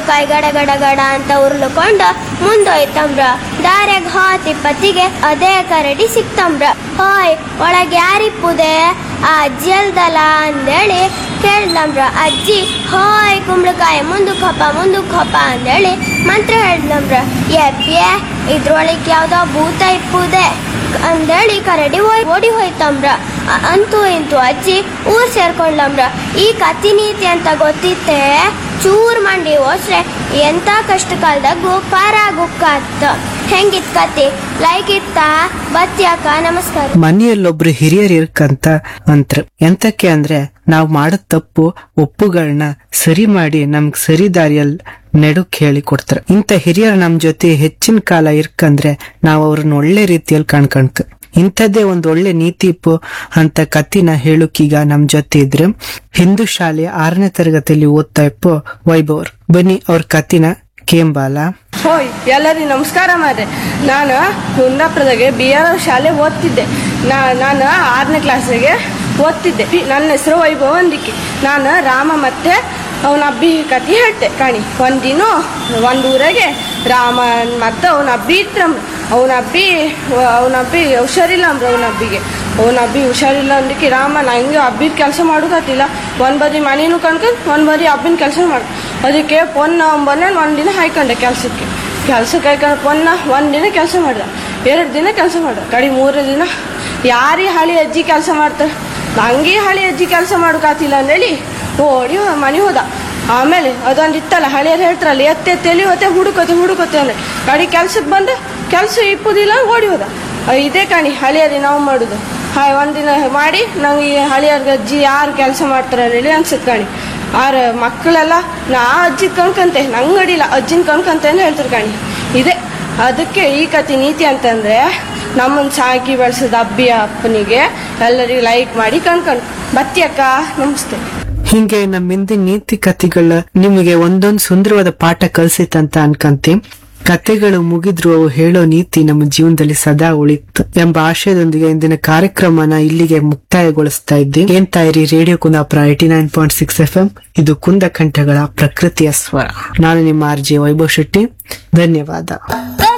ಕುಂಬಳಕಾಯಿ ಗಡ ಗಡ ಗಡ ಅಂತ ಉರ್ಲುಕೊಂಡು ಮುಂದೋಯ್ತಂಬ್ರ ದಾರ್ಯಾಗ ಹಾತಿ ಪತಿಗೆ ಅದೇ ಕರಡಿ ಸಿಕ್ತಂಬ್ರ ಹೋಯ್ ಒಳಗೆ ಯಾರಿಪ್ಪುದೆ ಆ ಅಜ್ಜಿ ಅಲ್ದಲ್ಲ ಅಂದೇಳಿ ಕೇಳ್ದಂಬ್ರ ಅಜ್ಜಿ ಹೋಯ್ ಕುಂಬಳಕಾಯಿ ಮುಂದಕ್ಕೆ ಹಪ್ಪ ಮುಂದಕ್ಕೆ ಹಪ್ಪ ಅಂದೇಳಿ ಮಂತ್ರ ಹೇಳ್ದಂಬ್ರ ಎಬ್ಬ್ಯೆ ಇದ್ರೊಳಗೆ ಯಾವ್ದೋ ಭೂತ ಇಪ್ಪುದೆ ಅಂದೇಳಿ ಕರಡಿ ಹೋಯ್ ಓಡಿ ಹೋಯ್ತಂಬ್ರ ಅ- ಅಂತೂ ಇಂತೂ ಅಜ್ಜಿ ಊರ್ ಸೇರ್ಕೊಂಡ್ಲಂಬ್ರ ಈ ಕತಿ ನೀತಿ ಅಂತ ಗೊತ್ತಿತ್ತೆ ಚೂರ್ ಮಂಡಿ ಹೋಸ್ರೆ ಎಂತ ಕಷ್ಟ ಕಾಲದಾಗೂ ಪಾರಾಗುಕ್ಕಾತ್ ಹೆಂಗಿತ್ ಕತಿ ಲೈಕ್ ಇತ್ತ ಬತ್ಯಾಕ ನಮಸ್ಕಾರ ಮನೆಯಲ್ಲೊಬ್ರು ಹಿರಿಯರು ಇರ್ಕಂತ ಅಂತ್ರ ಎಂತಕ್ಕೆ ಅಂದ್ರೆ ನಾವು ಮಾಡೋ ತಪ್ಪು ಒಪ್ಪುಗಳನ್ನ ಸರಿ ಮಾಡಿ ನಮ್ಗ್ ಸರಿ ದಾರಿಯಲ್ಲಿ ನೆಡುಕ್ ಹೇಳಿ ಕೊಡ್ತಾರ ಇಂಥ ಹಿರಿಯರು ನಮ್ ಜೊತೆ ಹೆಚ್ಚಿನ ಕಾಲ ಇರ್ಕಂದ್ರೆ ನಾವು ಅವ್ರನ್ನ ಒಳ್ಳೆ ರೀತಿಯಲ್ಲಿ ಕಾಣ್ಕಂತ ಇಂಥದ್ದೇ ಒಂದ್ ಒಳ್ಳೆ ನೀತಿಪು ಅಂತ ಕತ್ತಿನ ಹೇಳುಕೀಗ ನಮ್ ಜೊತೆ ಇದ್ರೆ ಹಿಂದೂ ಶಾಲೆ ಆರನೇ ತರಗತಿಯಲ್ಲಿ ಓದ್ತಾ ಇಪ್ಪು ವೈಭವ್ರು ಬನ್ನಿ ಅವ್ರ ಕತ್ತಿನ ಕೇಂಬಾಲ ಹೋಯ್ ಎಲ್ಲರಿಗೂ ನಮಸ್ಕಾರ ಮಾರ್ರೆ ನಾನು ಕುಂದಾಪುರದಾಗೆ ಬಿ ಆರ್ ಶಾಲೆ ಓದ್ತಿದ್ದೆ ನಾ ನಾನು ಆರನೇ ಕ್ಲಾಸಿಗೆ ಓದ್ತಿದ್ದೆ ನನ್ನ ಹೆಸರು ವೈಭವ ಅಂದಿಕ್ಕೆ ನಾನು ರಾಮ ಮತ್ತೆ ಅವನ ಅಬ್ಬಿ ಕತೆ ಹೇಳ್ತೆ ಕಾಣಿ ಒಂದಿನ ಒಂದು ಊರಾಗೆ ರಾಮ ಮತ್ತೆ ಅವನ ಅಬ್ಬಿ ಇಟ್ರಮ್ಮ ಅವನ ಅಬ್ಬಿ ಅವನ ಅಬ್ಬಿ ಹುಷಾರಿಲ್ಲ ಅಂಬ್ರ ಅವನ ಅಬ್ಬಿಗೆ ಅವನ ಅಬ್ಬಿ ಹುಷಾರಿಲ್ಲ ಅಂದಕ್ಕೆ ರಾಮ ನಂಗೆ ಅಬ್ಬಿದ ಕೆಲಸ ಮಾಡೋಕತ್ತಿಲ್ಲ ಒಂದ್ ಬದಿ ಮನೇನು ಕಣ್ಕೊಂಡ್ ಒಂದ್ ಬದಿ ಅಬ್ಬಿನ ಕೆಲಸ ಮಾಡು ಅದಕ್ಕೆ ಪೊನ್ನ ಒಂಬನ್ನ ಒಂದಿನ ಹಾಯ್ಕೊಂಡೆ ಕೆಲ್ಸಕ್ಕೆ ಕೆಲ್ಸಕ್ಕೆ ಹಾಯ್ಕೊಂಡು ಪೊನ್ನ ಒಂದಿನ ಕೆಲಸ ಮಾಡ್ದ ಎರಡು ದಿನ ಕೆಲಸ ಮಾಡ್ದ ಕಡಿ ಮೂರನೇ ದಿನ ಯಾರೀ ಹಳಿ ಅಜ್ಜಿ ಕೆಲಸ ಮಾಡ್ತಾರೆ ನಂಗೆ ಹಳಿ ಅಜ್ಜಿ ಕೆಲಸ ಮಾಡೋಕಾತಿಲ್ಲ ಅಂದೇಳಿ ಓಡಿ ಮನೆ ಹೋದ ಆಮೇಲೆ ಅದೊಂದು ಇತ್ತಲ್ಲ ಹಳಿಯರು ಹೇಳ್ತಾರಲ್ಲ ಎತ್ತೆ ತೆಲಿಯೋತೆ ಹುಡುಕೋತೆ ಹುಡುಕೋತೆ ಅಂದ್ರೆ ಕಡಿ ಕೆಲ್ಸಕ್ಕೆ ಬಂದ ಕೆಲಸ ಇಪ್ಪುದಿಲ್ಲ ಓಡಿ ಹೋದ ಅಹ್, ಇದೇ ಕಾಣಿ ಹಳಿಯರಿ ನಾವು ಮಾಡುದು ಹಾಯ್ ಒಂದಿನ ಮಾಡಿ ನಂಗೆ ಈ ಹಳಿಯರ್ಗ ಅಜ್ಜಿ ಯಾರು ಕೆಲಸ ಮಾಡ್ತಾರೆ ಹೇಳಿ ಅನ್ಸುತ್ತೆ ಕಾಣಿ ಆರ ಮಕ್ಕಳೆಲ್ಲ ನಾ ಅಜ್ಜಿ ಕಣ್ಕಂತೆ ನಂಗೆ ಅಡಿಲ್ಲ ಅಜ್ಜಿನ ಕಣ್ಕಂತೆ ಅಂತ ಹೇಳ್ತಾರೆ ಕಾಣಿ ಇದೆ ಅದಕ್ಕೆ ಈ ಕತೆ ನೀತಿ ಅಂತಂದ್ರೆ ನಮ್ಮನ್ನ ಸಾಕಿ ಬೆಳೆಸಿದ ಅಬ್ಬಿ ಅಪ್ಪನಿಗೆ ಎಲ್ಲರಿಗೂ ಲೈಕ್ ಮಾಡಿ ಕಣ್ಕಂಡು ಬತ್ತಿ ಅಕ್ಕ ನಮಸ್ತೆ ಹಿಂಗೆ ನಮ್ಮ ಹಿಂದಿನ ನೀತಿ ಕಥೆಗಳ ನಿಮಗೆ ಒಂದೊಂದು ಸುಂದರವಾದ ಪಾಠ ಕಲ್ಸಿತ್ತಂತ ಅನ್ಕಂತೀವಿ ಕತೆಗಳು ಮುಗಿದ್ರು ಅವು ಹೇಳೋ ನೀತಿ ನಮ್ಮ ಜೀವನದಲ್ಲಿ ಸದಾ ಉಳಿತು ಎಂಬ ಆಶಯದೊಂದಿಗೆ ಇಂದಿನ ಕಾರ್ಯಕ್ರಮನ ಇಲ್ಲಿಗೆ ಮುಕ್ತಾಯಗೊಳಿಸ್ತಾ ಇದ್ದೀವಿ ಏನ್ ತಾಯಿರಿ radio Kundapura eighty nine point six F M ಇದು ಕುಂದ ಕಂಠಗಳ ಪ್ರಕೃತಿಯ ಸ್ವರ ನಾನು ನಿಮ್ಮ ಆರ್ ಜೆ ವೈಭವ್ ಶೆಟ್ಟಿ ಧನ್ಯವಾದ